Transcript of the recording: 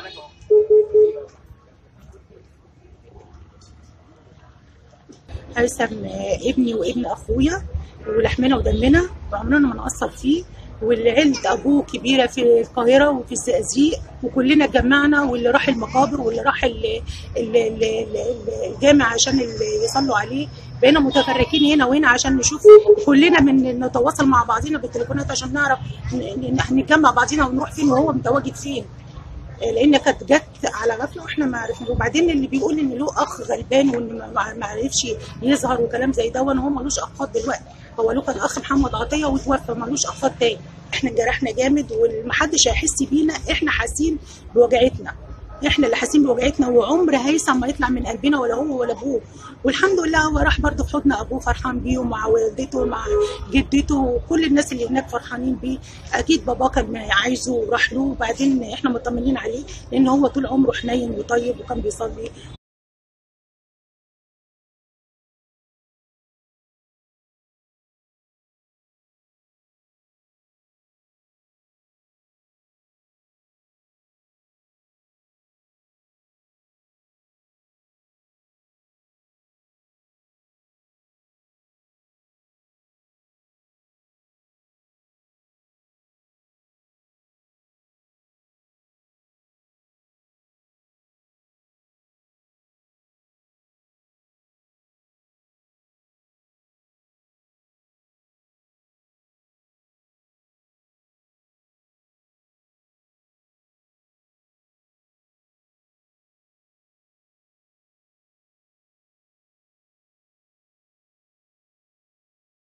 هيثم ابني وابن اخويا ولحمنا ودمنا وعمرنا ما نقصر فيه واللي عيلة أبوه كبيرة في القاهرة وفي الزقازيق وكلنا اتجمعنا واللي راح المقابر واللي راح ال- ال- ال- ال- الجامع عشان ال- يصلوا عليه بقينا متفرقين هنا وهنا عشان نشوف كلنا من نتواصل مع بعضينا بالتليفونات عشان نعرف ن- ن- نجمع بعضينا ونروح فين وهو متواجد فين لان كانت جت على غفله واحنا ما عرفنا وبعدين اللي بيقول ان له اخ غلبان وان ما- ما ما عرفش يظهر وكلام زي ده وان هو ملوش اخوات دلوقتي هو له كان اخ محمد عطيه وتوفى ملوش اخوات تاني احنا انجرحنا جامد ومحدش هيحس بينا احنا حاسين بوجعتنا احنا اللي حاسين بوجعتنا وعمر هيثم ما يطلع من قلبنا ولا هو ولا ابوه والحمد لله هو راح برضه في حضن ابوه فرحان بيه ومع والدته ومع جدته وكل الناس اللي هناك فرحانين بيه اكيد بابا كان عايزه وراح له وبعدين احنا مطمنين عليه لان هو طول عمره حنين وطيب وكان بيصلي